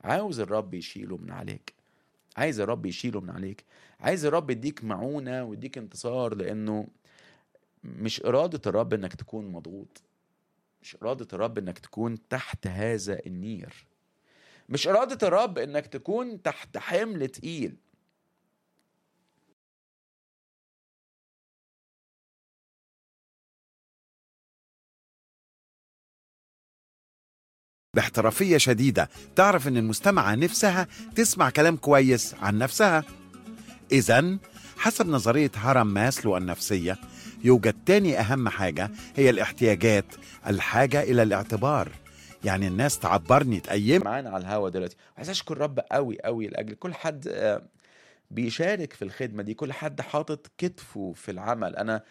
عاوز الرب يشيله من عليك عايز الرب يشيله من عليك عايز الرب يديك معونة ويديك انتصار لأنه مش إرادة الرب إنك تكون مضغوط مش إرادة الرب إنك تكون تحت هذا النير مش إرادة الرب إنك تكون تحت حمل تقيل باحترافية شديدة تعرف إن المستمعة نفسها تسمع كلام كويس عن نفسها إذا حسب نظرية هرم ماسلو النفسية يوجد تاني أهم حاجة هي الاحتياجات الحاجة إلى الاعتبار يعني الناس تعبرني تقيم معانا على الهوا دلوقتي عايز اشكر رب قوي قوي لاجل كل حد آه، بيشارك في الخدمه دي كل حد حاطط كتفه في العمل انا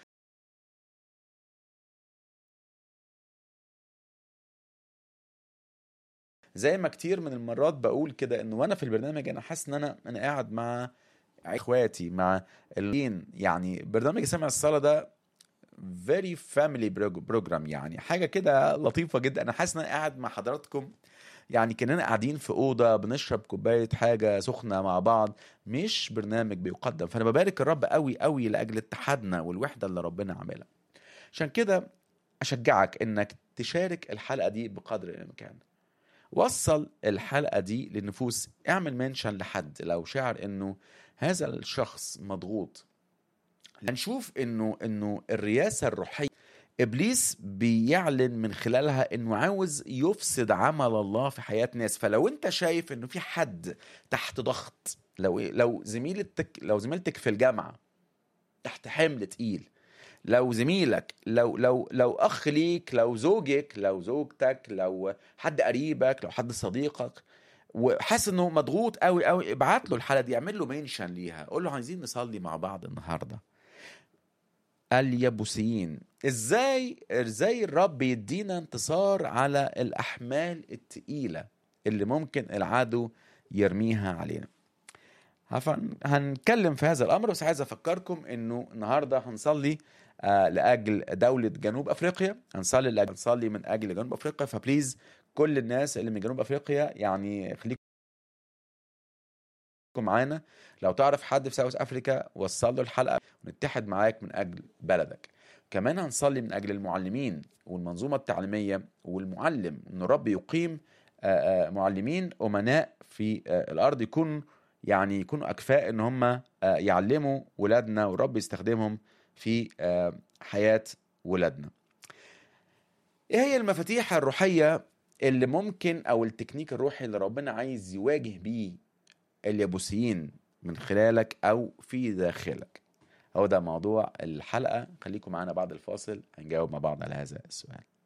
زي ما كتير من المرات بقول كده انه وانا في البرنامج انا حاسس ان انا انا قاعد مع اخواتي مع الين يعني برنامج سمع الصلاه ده فيري فاميلي بروجرام يعني حاجه كده لطيفه جدا انا حاسس ان انا قاعد مع حضراتكم يعني كاننا قاعدين في اوضه بنشرب كوبايه حاجه سخنه مع بعض مش برنامج بيقدم فانا ببارك الرب قوي قوي لاجل اتحادنا والوحده اللي ربنا عاملها عشان كده اشجعك انك تشارك الحلقه دي بقدر الامكان وصل الحلقه دي للنفوس اعمل منشن لحد لو شعر انه هذا الشخص مضغوط هنشوف انه انه الرياسه الروحيه ابليس بيعلن من خلالها انه عاوز يفسد عمل الله في حياه ناس فلو انت شايف انه في حد تحت ضغط لو لو زميلتك لو زميلتك في الجامعه تحت حمل تقيل لو زميلك لو لو لو اخ ليك لو زوجك لو زوجتك لو حد قريبك لو حد صديقك وحاسس انه مضغوط قوي قوي ابعت له الحلقه دي اعمل له منشن ليها قول له عايزين نصلي مع بعض النهارده اليبوسيين ازاي ازاي الرب يدينا انتصار على الاحمال التقيله اللي ممكن العدو يرميها علينا هفن- هنتكلم في هذا الامر بس عايز افكركم انه النهارده هنصلي آه، لاجل دوله جنوب افريقيا هنصلي لأجل هنصلي من اجل جنوب افريقيا فبليز كل الناس اللي من جنوب افريقيا يعني خليكم معانا لو تعرف حد في ساوث افريكا وصل له الحلقه ونتحد معاك من اجل بلدك كمان هنصلي من اجل المعلمين والمنظومه التعليميه والمعلم ان الرب يقيم آه، آه، معلمين امناء في آه، الارض يكونوا يعني يكونوا اكفاء ان هم آه، يعلموا ولادنا والرب يستخدمهم في آه، حياه ولادنا ايه هي المفاتيح الروحيه اللي ممكن او التكنيك الروحي اللي ربنا عايز يواجه بيه اليابوسيين من خلالك او في داخلك هو ده موضوع الحلقه خليكم معانا بعد الفاصل هنجاوب مع بعض على هذا السؤال